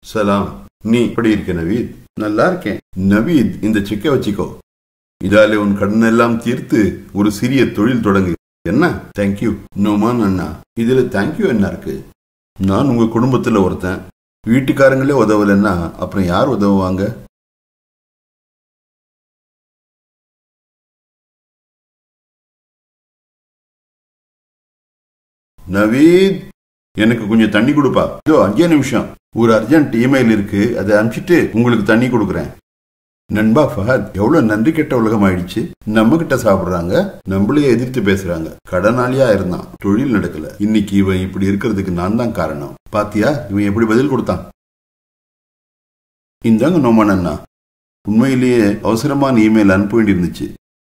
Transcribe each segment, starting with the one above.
சலாம் நீ எப்படி இருக்க நவீத் நல்லா இருக்கேன் நவீத் இந்த செக்கை வச்சுக்கோ இதாலே உன் கடனெல்லாம் தீர்த்து ஒரு சிறிய தொழில் தொடங்கு என்ன தேங்க்யூ நோமான் அண்ணா இதுல தேங்க்யூ என்ன இருக்கு நான் உங்க குடும்பத்துல ஒருத்தன் வீட்டுக்காரங்களே உதவலைன்னா அப்புறம் யார் உதவுவாங்க நவீத் எனக்கு கொஞ்சம் தண்ணி கொடுப்பா இதோ அஞ்சே நிமிஷம் ஒரு அர்ஜென்ட் இமெயில் இருக்கு அதை அனுப்பிச்சிட்டு உங்களுக்கு தண்ணி கொடுக்குறேன் நண்பா ஃபஹத் எவ்வளவு நன்றி கெட்ட உலகம் ஆயிடுச்சு நம்ம கிட்ட சாப்பிடுறாங்க நம்மளையே எதிர்த்து பேசுறாங்க கடனாளியா இருந்தான் தொழில் நடக்கல இன்னைக்கு இவன் இப்படி இருக்கிறதுக்கு நான் தான் காரணம் பாத்தியா இவன் எப்படி பதில் கொடுத்தான் இந்தாங்க நோமான் அண்ணா உண்மையிலேயே அவசரமான இமெயில் அனுப்ப வேண்டியிருந்துச்சு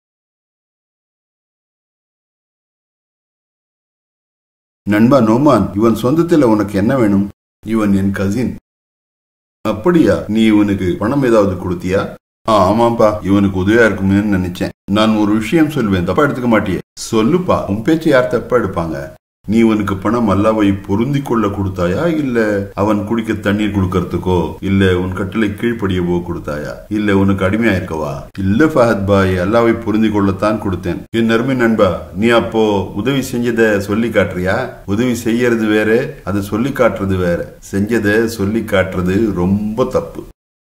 நண்பா நோமான் இவன் சொந்தத்துல உனக்கு என்ன வேணும் இவன் என் கசின் அப்படியா நீ இவனுக்கு பணம் ஏதாவது கொடுத்தியா ஆ ஆமாப்பா இவனுக்கு உதவியா இருக்குமேன்னு நினைச்சேன் நான் ஒரு விஷயம் சொல்வேன் தப்பா எடுத்துக்க மாட்டியே சொல்லுப்பா உன் பேச்சை யார் தப்பா எடுப்பாங்க நீ இவனுக்கு பணம் அல்லாவை பொருந்தி கொள்ள கொடுத்தாயா இல்ல அவன் குடிக்க தண்ணீர் கொடுக்கறதுக்கோ இல்ல உன் கட்டளை கீழ்ப்படியவோ கொடுத்தாயா இல்ல உனக்கு அடிமையா இருக்கவா இல்ல ஃபஹத் பாய் அல்லாவை பொருந்தி கொள்ளத்தான் கொடுத்தேன் என் அருமை நண்பா நீ அப்போ உதவி செஞ்சத சொல்லி காட்டுறியா உதவி செய்யறது வேற அதை சொல்லி காட்டுறது வேற செஞ்சதை சொல்லி காட்டுறது ரொம்ப தப்பு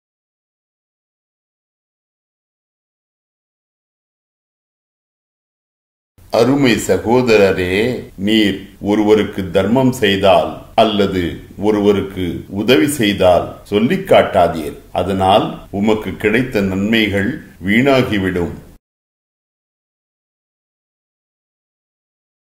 அருமை சகோதரரே நீர் ஒருவருக்கு தர்மம் செய்தால் அல்லது ஒருவருக்கு உதவி செய்தால் சொல்லிக் காட்டாதீர் அதனால் உமக்கு கிடைத்த நன்மைகள் வீணாகிவிடும்